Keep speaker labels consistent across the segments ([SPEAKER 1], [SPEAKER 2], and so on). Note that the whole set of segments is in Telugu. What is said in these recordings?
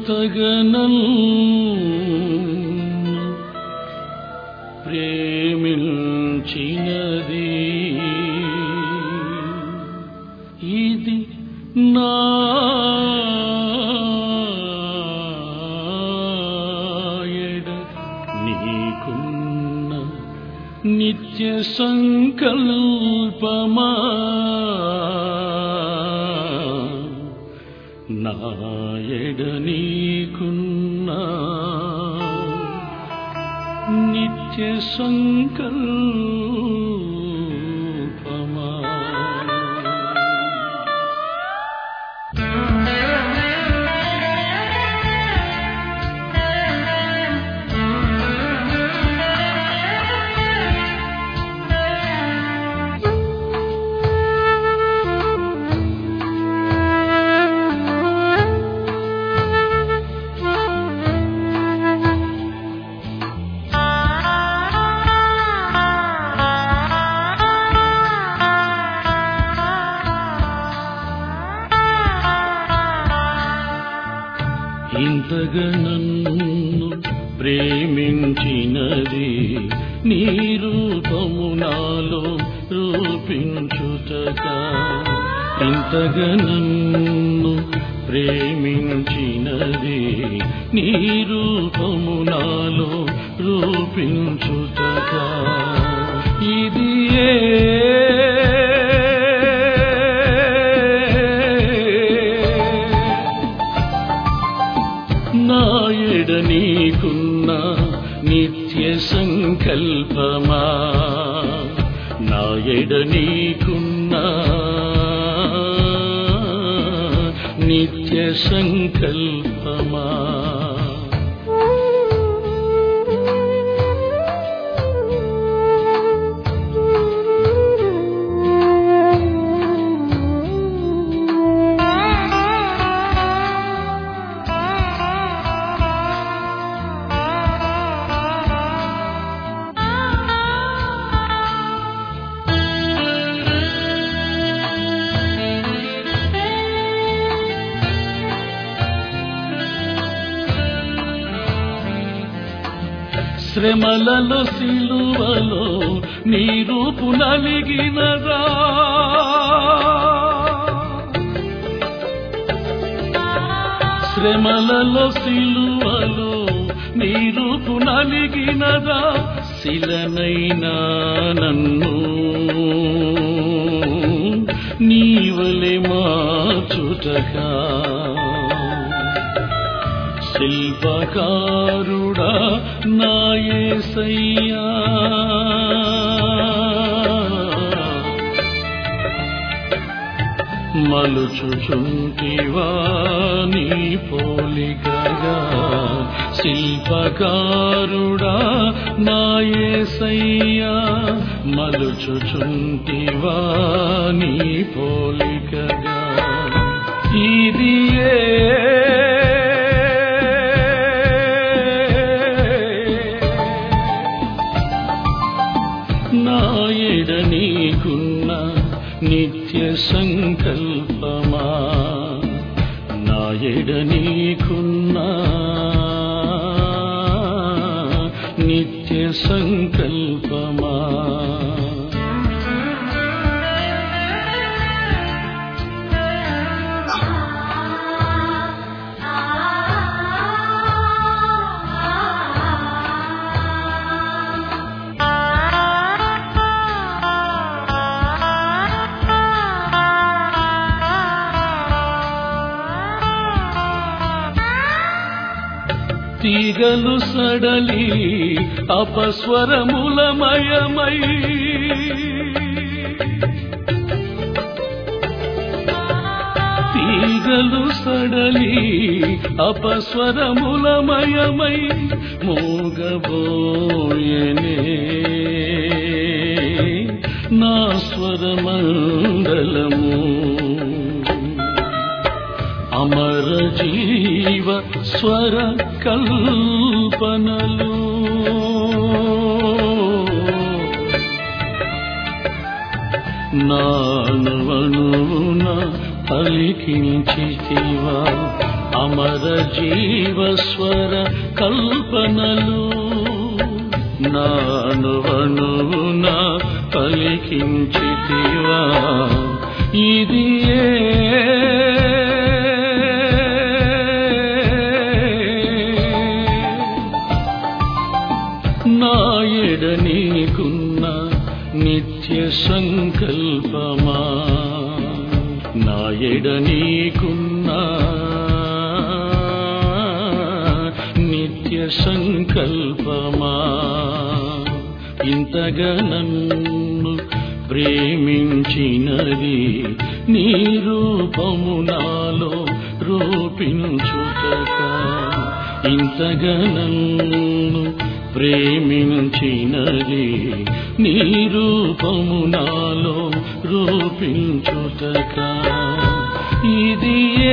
[SPEAKER 1] ఇంతగనల్ ప్రేమించినది ఇది నా ఎడ నీకున్న నిత్య సంకల్పమా నాయడ నీకున్న నిత్య సంకల్పమా ఇంతగా నన్ను ప్రేమించినది నీ రూపము నాలో రూపించుటక ఇంతగా నన్ను ప్రేమించినది నీ రూపము నాలో రూపించుటక ఇది నాయడ నీకున్న నిత్య సంకల్పమా నాయడ నీకున్న నిత్య సంకల్పమా శ్రమలలో సిలువలో నీ రూపు నలిగినదా శ్రమలలో సిలువలో నీ రూపు నలిగినదా శిలనైనా నన్ను నీవలే మార్చుటగా శిల్పకారుడా నాయసయ్యా మలుచుచుంటివా నీ పోలికగా శిల్పకారుడా నాయసయ్యా మలుచుచుంటివా నీ పోలికగా ఇది నాయడ నీకున్న నిత్య సంకల్పమా నాయడ నీకున్న నిత్య సంకల్పమా తీగలు సడలి అపస్వరములమయమై తీగలు సడలి అపస్వరములమయమై మోగబోయనే నా స్వరమండలము అమర జీవ స్వర కల్పనలు నానవనున పలికించితివా అమర జీవస్వర కల్పనలు నానువనువున పలికించితివా ఇది నాయడ నీకున్న నిత్య సంకల్పమా నాయడ నీకున్న నిత్య సంకల్పమా ఇంతగా నన్ను ప్రేమించినది నీ రూపము నాలో రూపించుటక ఇంతగా నన్ను ప్రేమించినది నీ రూపము నాలో రూపించుటక ఇది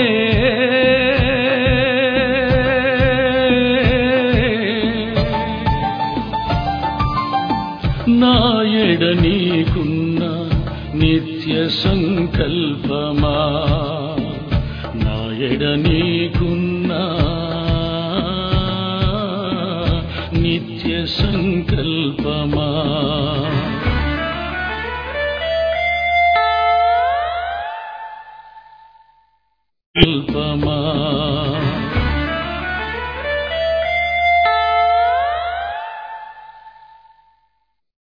[SPEAKER 1] నాయడ నీకున్న నిత్య సంకల్పమా నాయడ నీకున్న నిత్య సంకల్పమా కల్పమా